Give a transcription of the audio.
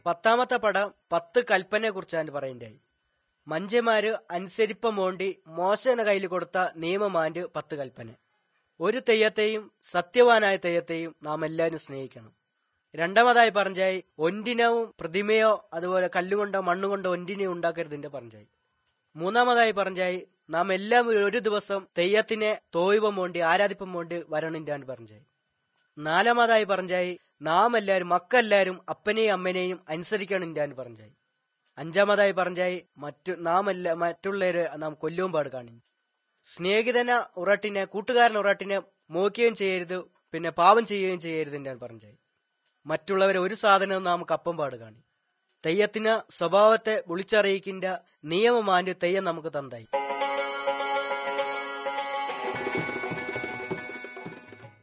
പത്താമത്തെ പടം പത്ത് കൽപ്പനയെ കുറിച്ചാണ് പറയണ്ടായി മഞ്ചമാര് അനുസരിപ്പം വേണ്ടി മോശന കയ്യിൽ കൊടുത്ത നിയമമാന്റ് പത്ത് കൽപ്പന ഒരു തെയ്യത്തെയും സത്യവാനായ തെയ്യത്തെയും നാം എല്ലാവരും സ്നേഹിക്കണം രണ്ടാമതായി പറഞ്ഞായി ഒന്റിനവും പ്രതിമയോ അതുപോലെ കല്ലുകൊണ്ടോ മണ്ണുകൊണ്ടോ ഒന്റിനെയോ ഉണ്ടാക്കരുതിന്റെ പറഞ്ഞായി മൂന്നാമതായി പറഞ്ഞായി നാം എല്ലാം ഒരു ദിവസം തെയ്യത്തിനെ തോയ്പം വേണ്ടി ആരാധിപ്പം വേണ്ടി വരണിന്റെ പറഞ്ഞായി നാലാമതായി പറഞ്ഞായി നാം എല്ലാവരും മക്കെല്ലാരും അപ്പനെയും അമ്മനെയും അനുസരിക്കണം ഇന്ത്യാൻ പറഞ്ഞായി അഞ്ചാമതായി പറഞ്ഞായി മറ്റു നാം എല്ലാ മറ്റുള്ളവരെ നാം കൊല്ലുവും പാട് കാണി സ്നേഹിതന ഉറട്ടിനെ കൂട്ടുകാരൻ ഉറട്ടിനെ മോക്കുകയും ചെയ്യരുത് പിന്നെ പാവം ചെയ്യുകയും ചെയ്യരുത് ഞാൻ പറഞ്ഞായി മറ്റുള്ളവരെ ഒരു സാധനവും നാം കപ്പം പാട് കാണി തെയ്യത്തിന് സ്വഭാവത്തെ വിളിച്ചറിയിക്കിന്റെ നിയമമാന്റെ തെയ്യം നമുക്ക് തന്നായി